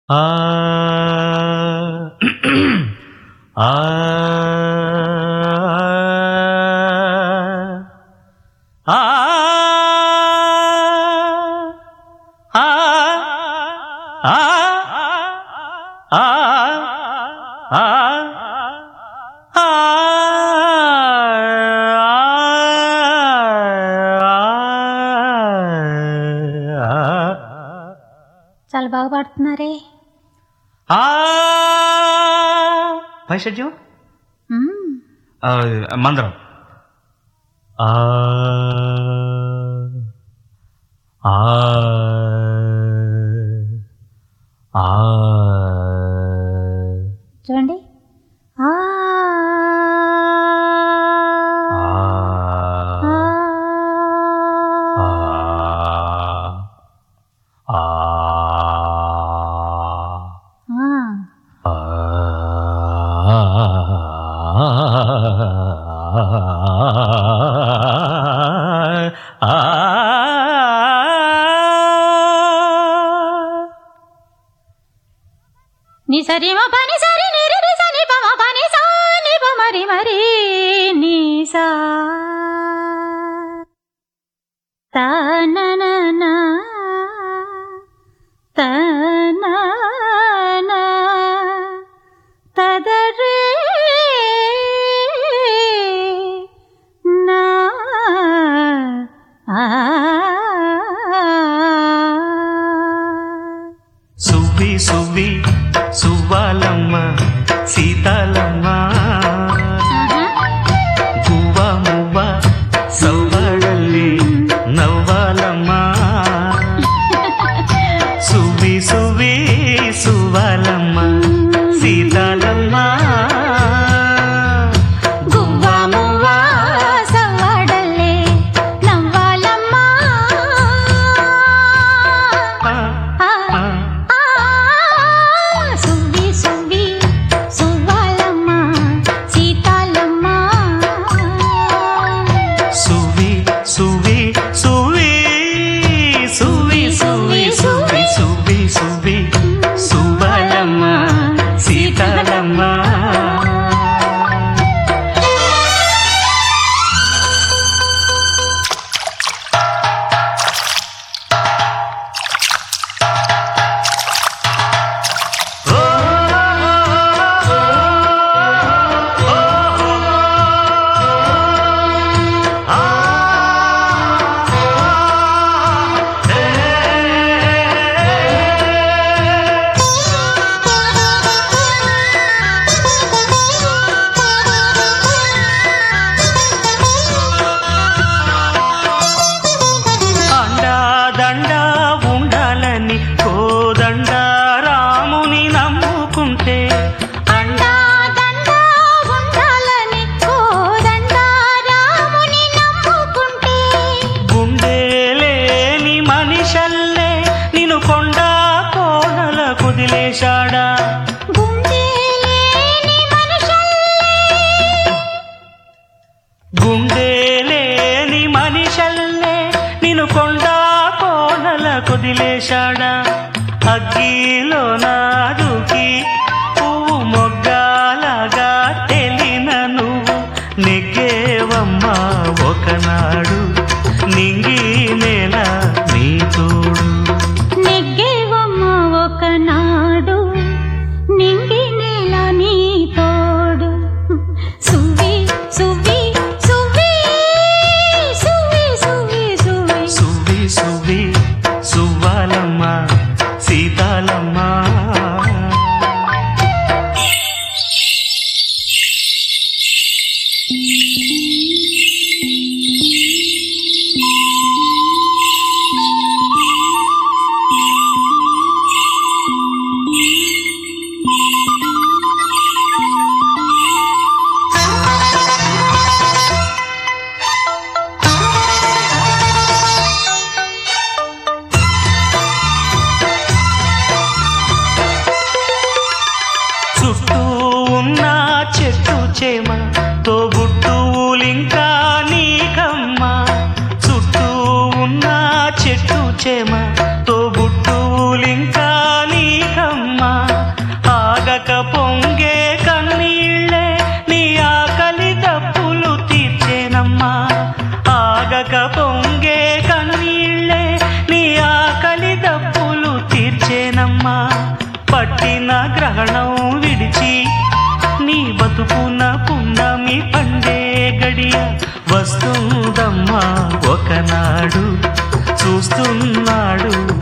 ఆ ఆ ఆ ఆ ఆ ఆ చాలా బాగా పాడుతున్నారే పైషడ్యం మ్మ్. మందరం ఆ ఆ ఆ చూడండి ఆ ఆ ఆ. ఆ ఆ. ని సరి మ పని సరి ని రి రి సని ప మ పని సా ని ప మరి మరి ని సా త న న న త న న త ద రే నా ఆ సువ్వి సువ్వి సువ్వాలమ్మ సీతాలమ్మ గువ్వ మువ్వ సవ్వడల్లి నవ్వాలమ్మ సువ్వి సువ్వి సువ్వాలమ్మ సీతాలమ్మ గువ్వ మువ్వ సవ్వడల్లే నవ్వాలమ్మా ఆ, ఆ, ఆ. ఆ, సువ్వి సువ్వి సువ్వాలమ్మ సీతాలమ్మ సువి సువి సువి సువి సువి సువి సువి సువి సుబలమ్మ సీతాలమ్మ అండా దండా ఉండాలని కోదండ రాముని నమ్ముకుంటే అండా దండా ఉండాలని కోదండా రాముని నమ్ముకుంటే గుండె లేని మనిషల్లే నిన్ను కొండ కోనల కుదిలేశాడా గుండె లేని మనుషుల్లే గుండె లేని మనిషల్లే నిన్ను కొండ కోనల కుదిలేశాడా అగ్గిలో నాదుకి పువ్వు మొగ్గాలగా తెలిన నువ్వు నెగ్గేవమ్మా ఒకనాడు నింగి నేల నీ తోడు నెగ్గేవమ్మ ఒకనాడు నింగి నేల నీ తోడు సువ్వి సువ్వి సువ్వి సువ్వి సువ్వి సువ్వి సువి సువి సువ్వాలమ్మ సీతాలమ్మ ఇక పొంగే కన్నీళ్ళే నీ ఆకలి దప్పులు తీర్చేనమ్మా పట్టిన గ్రహణం విడిచి నీ బతుకున పున్నమి పండే గడియ వస్తుందమ్మా ఒకనాడు చూస్తున్నాడు